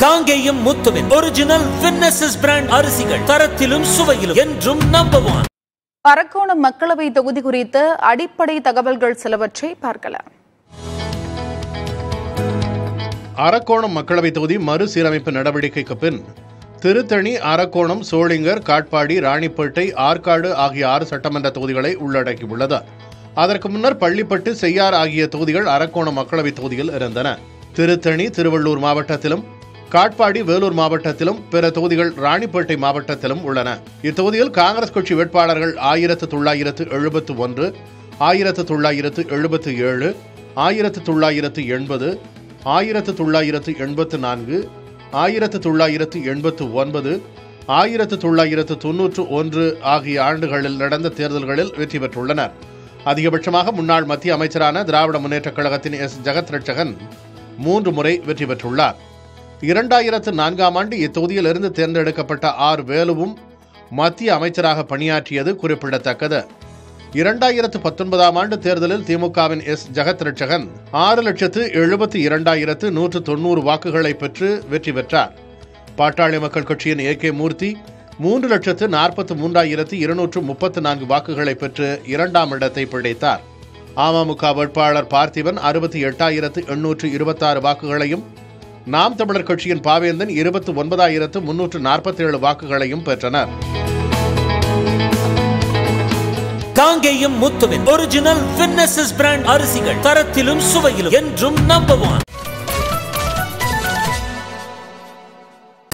காங்கேயம் முத்துவின் ஒரிஜினல் வின்னசஸ் பிராண்ட் அரிசிகள் தரத்திலும் சுவையிலும் என்றும் நம்பர் ஒன் அரக்கோணம் மக்களவை தொகுதி குறித்த அடிப்படை தகவல்கள் சிலவற்றை பார்க்கலாம் அரக்கோணம் மக்களவைத் தொகுதி மறுசீரமைப்பு நடவடிக்கைக்கு பின் திருத்தணி அரக்கோணம் சோளிங்கர் காட்பாடி ராணிப்பேட்டை ஆற்காடு ஆகிய ஆறு சட்டமன்ற தொகுதிகளை உள்ளடக்கியுள்ளது அதற்கு முன்னர் பள்ளிப்பட்டு செய்யார் ஆகிய தொகுதிகள் அரக்கோணம் மக்களவைத் தொகுதியில் இருந்தன திருத்தணி திருவள்ளூர் மாவட்டத்திலும் காட்பாடி வேலூர் மாவட்டத்திலும் பிற தொகுதிகள் ராணிப்பேட்டை மாவட்டத்திலும் உள்ளன இத்தொகுதியில் காங்கிரஸ் கட்சி வேட்பாளர்கள் ஆயிரத்து தொள்ளாயிரத்து எழுபத்து ஒன்று ஆயிரத்து தொள்ளாயிரத்து எழுபத்து ஏழு ஆயிரத்து தொள்ளாயிரத்து எண்பது ஆயிரத்து தொள்ளாயிரத்து எண்பத்து நான்கு ஆயிரத்து தொள்ளாயிரத்து எண்பத்து ஒன்பது ஆயிரத்து தொள்ளாயிரத்து தொன்னூற்று ஒன்று ஆகிய ஆண்டுகளில் நடந்த தேர்தல்களில் வெற்றி பெற்றுள்ளனர் அதிகபட்சமாக முன்னாள் மத்திய அமைச்சரான திராவிட முன்னேற்றக் கழகத்தின் எஸ் ஜெகத் ரட்சகன் மூன்று முறை வெற்றி பெற்றுள்ளார் இரண்டாயிரத்து நான்காம் ஆண்டு இத்தொகுதியிலிருந்து தேர்ந்தெடுக்கப்பட்ட ஆர் வேலுவும் மத்திய அமைச்சராக பணியாற்றியது குறிப்பிடத்தக்கது இரண்டாயிரத்து பத்தொன்பதாம் ஆண்டு தேர்தலில் திமுகவின் எஸ் ஜெகத் ரட்சகன் ஆறு லட்சத்து எழுபத்தி இரண்டாயிரத்து நூற்று தொண்ணூறு வாக்குகளை பெற்று வெற்றி பெற்றார் பாட்டாளி மக்கள் கட்சியின் ஏ கே மூர்த்தி மூன்று லட்சத்து நாற்பத்து மூன்றாயிரத்து இருநூற்று முப்பத்து நான்கு வாக்குகளை பெற்று இரண்டாம் இடத்தை பிடித்தார் அமமுக வேட்பாளர் பார்த்திபன் அறுபத்தி எட்டாயிரத்து எண்ணூற்று இருபத்தாறு வாக்குகளையும் நாம் தமிழர் கட்சியின் பாவேந்தன் இருபத்து ஒன்பதாயிரத்து முன்னூற்று நாற்பத்தேழு வாக்குகளையும் பெற்றனர் காங்கேயம் முத்துவின் ஒரிஜினல் வின்னசஸ் பிராண்ட் அரிசிகள் தரத்திலும் சுவையிலும் என்றும் நம்பர் ஒன்